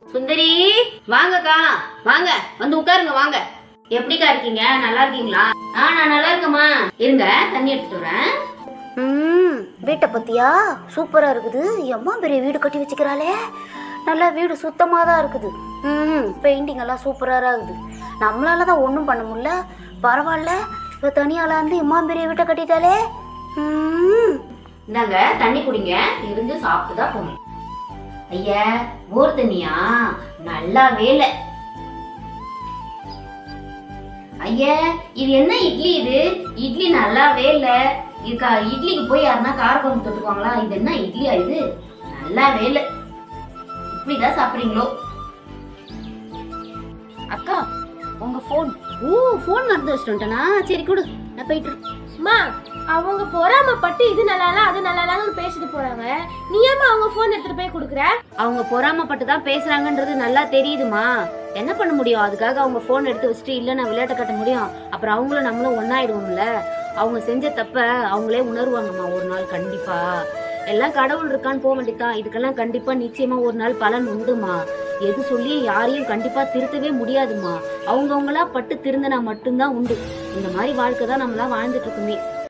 சுந்தரி வாங்கக்கா வாங்க வந்து உட்காருங்க வாங்க எப்படிக்கா இருக்கீங்க நல்லா இருக்கீங்களா ஆ நான் நல்லா இருக்கேம்மா இருங்க தண்ணி எடுத்துட்டு வரேன் ம் வீட்டை பத்தியா சூப்பரா இருக்குது எம்மா பெரிய வீடு கட்டி வச்சுக்கிறாளே நல்லா வீடு சுத்தமாக தான் இருக்குது ம் பெயிண்டிங் எல்லாம் சூப்பராக இருக்குது நம்மளால தான் ஒன்றும் பண்ண முடியல பரவாயில்ல இப்போ தனியால வந்து எம்மா பெரிய வீட்டை கட்டிட்டாலே ம் இந்தாங்க தண்ணி குடிங்க இருந்து சாப்பிட்டு தான் போகணும் ஐயா போர் தண்ணியா நல்லாவே இல்லை ஐயா இது என்ன இட்லி இது இட்லி நல்லாவே இல்ல இருக்கா இட்லிக்கு போய் யாருன்னா காரக்குழம்பு தொட்டுக்குவாங்களா இது என்ன இட்லியா இது நல்லாவே இல்ல இப்படிதான் சாப்பிடுறீங்களோ அக்கா உங்க ஃபோன் ஓ ஃபோன் மறந்து வச்சுட்டு வந்துட்டேனா சரி கொடு நான் போயிட்டு இருக்கேன். அம்மா அவங்க பொறாமப்பட்டு இது நல்லா இல்ல அது நல்லா இல்லன்னு பேசிட்டு போறாங்க நீ ஏமா அவங்க போன் எடுத்துட்டு போய் கொடுக்குற அவங்க பொறாமப்பட்டு தான் பேசுறாங்கன்றது நல்லா தெரியுதுமா என்ன பண்ண முடியும் அதுக்காக அவங்க ஃபோன் எடுத்து வச்சுட்டு இல்ல நான் விளையாட்ட கட்ட முடியும் அப்புறம் அவங்களும் நம்மளும் ஒன்னாயிடுவோம்ல அவங்க செஞ்ச தப்ப அவங்களே உணர்வாங்கம்மா ஒரு நாள் கண்டிப்பா எல்லாம் கடவுள் இருக்கான்னு போக வேண்டியதான் இதுக்கெல்லாம் கண்டிப்பா நிச்சயமா ஒரு நாள் பலன் உண்டுமா எது சொல்லி யாரையும் கண்டிப்பா திருத்தவே முடியாதுமா அவங்கவுங்களா பட்டு திருந்தினா மட்டும்தான் உண்டு இந்த மாதிரி வாழ்க்கை தான் நம்மளாம் வாழ்ந்துட்டு இருக்குமே